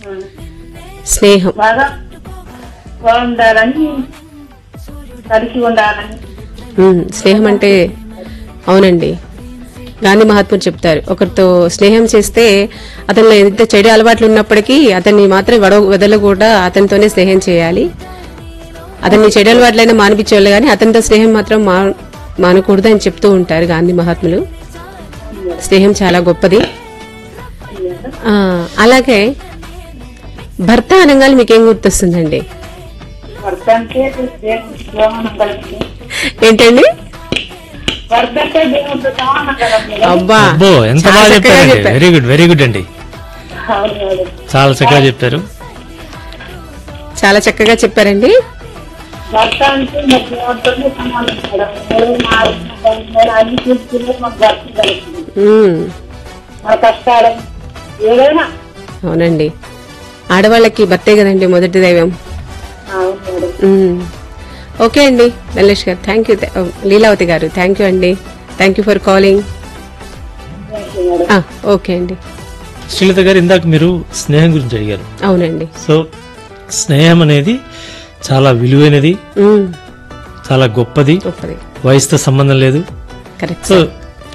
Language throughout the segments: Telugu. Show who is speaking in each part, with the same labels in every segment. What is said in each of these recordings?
Speaker 1: స్నేహం
Speaker 2: బాగా బాగుండాలని కలిసి ఉండాలని
Speaker 1: ఉమ్, స్నేహం అంటే అవునండి గాంధీ మహాత్ముడు చెప్తారు ఒకరితో స్నేహం చేస్తే అతనిలో ఎంత చెడు అలవాట్లు ఉన్నప్పటికీ అతన్ని మాత్రం వడ వదల కూడా అతనితోనే స్నేహం చేయాలి అతన్ని చెడు అలవాట్లైనా మానిపించేవాళ్ళు కానీ అతనితో స్నేహం మాత్రం మా మానకూడదు అని చెప్తూ ఉంటారు గాంధీ మహాత్ములు స్నేహం చాలా గొప్పది ఆ, అలాగే భర్త అనగానే మీకేం గుర్తొస్తుందండి
Speaker 2: భర్త అంటే దేవుడు సమానం కలిసి
Speaker 1: ఏంటండి
Speaker 2: భర్త అంటే దేవుడు సమానం కదండి
Speaker 1: అబ్బా
Speaker 3: అబ్బో ఎంత
Speaker 1: చాలా
Speaker 3: బాగా
Speaker 1: చక్కగా
Speaker 3: చెప్పారండి
Speaker 1: చెప్పారు.
Speaker 3: వెరీ గుడ్ వెరీ గుడ్ అండి
Speaker 2: అవును మేడం
Speaker 3: చాలా చక్కగా చెప్పారు
Speaker 1: చాలా చక్కగా చెప్పారండి
Speaker 2: భర్త అంటే మరి దేవుడితోనే సమానం మేడం నేను మా నేను అన్ని చూసుకునే మాకు భర్త కలిసింది
Speaker 1: ఉమ్,
Speaker 2: మన కష్టాలు ఏదైనా
Speaker 1: అవునండి ఆడవాళ్ళకి భర్తే కదండి మొదటి దైవం
Speaker 2: అవును మేడం
Speaker 1: ఉమ్. ఓకే అండి నల్లేష్ గారు thank you Leelavathi garu thank you అండి thank you for calling
Speaker 2: thank you madam
Speaker 1: okay అండి
Speaker 3: శ్రీలత గారు ఇందాక మీరు స్నేహం గురించి అడిగారు
Speaker 1: అవునండి
Speaker 3: సో స్నేహం అనేది చాలా విలువైనది
Speaker 1: ఉమ్,
Speaker 3: చాలా గొప్పది
Speaker 1: గొప్పది
Speaker 3: వయసుతో సంబంధం లేదు
Speaker 1: కరెక్ట్
Speaker 3: సో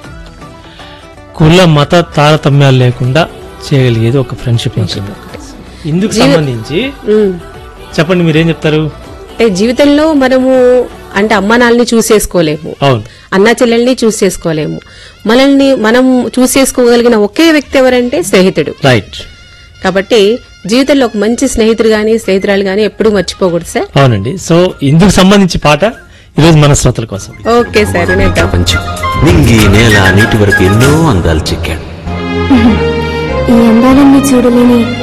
Speaker 3: కుల మత తారతమ్యాలు లేకుండా చేయగలిగేది ఒక ఫ్రెండ్షిప్ ఉంటుంది ఇందుకు సంబంధించి
Speaker 1: ఉమ్.
Speaker 3: చెప్పండి మీరేం చెప్తారు
Speaker 1: అంటే జీవితంలో మనము అంటే అమ్మ నాన్నని చూసేసుకోలేము
Speaker 3: అవును
Speaker 1: అన్నా చెల్లెల్ని చూస్ చేసుకోలేము మనల్ని మనం చూస్ చేసుకోగలిగిన ఒకే వ్యక్తి ఎవరంటే స్నేహితుడు
Speaker 3: రైట్
Speaker 1: కాబట్టి జీవితంలో ఒక మంచి స్నేహితుడు గాని స్నేహితురాలు గాని ఎప్పుడూ మర్చిపోకూడదు సార్
Speaker 3: అవునండి సో ఇందుకు సంబంధించి పాట ఈరోజు మన శ్రోతల కోసం
Speaker 1: ఓకే సార్ వినేద్దాం
Speaker 4: ప్రపంచం నింగి నేల నీటి వరకు ఎన్నో అందాలు చెక్కాడు
Speaker 5: ఈ అందాలన్నీ చూడలేని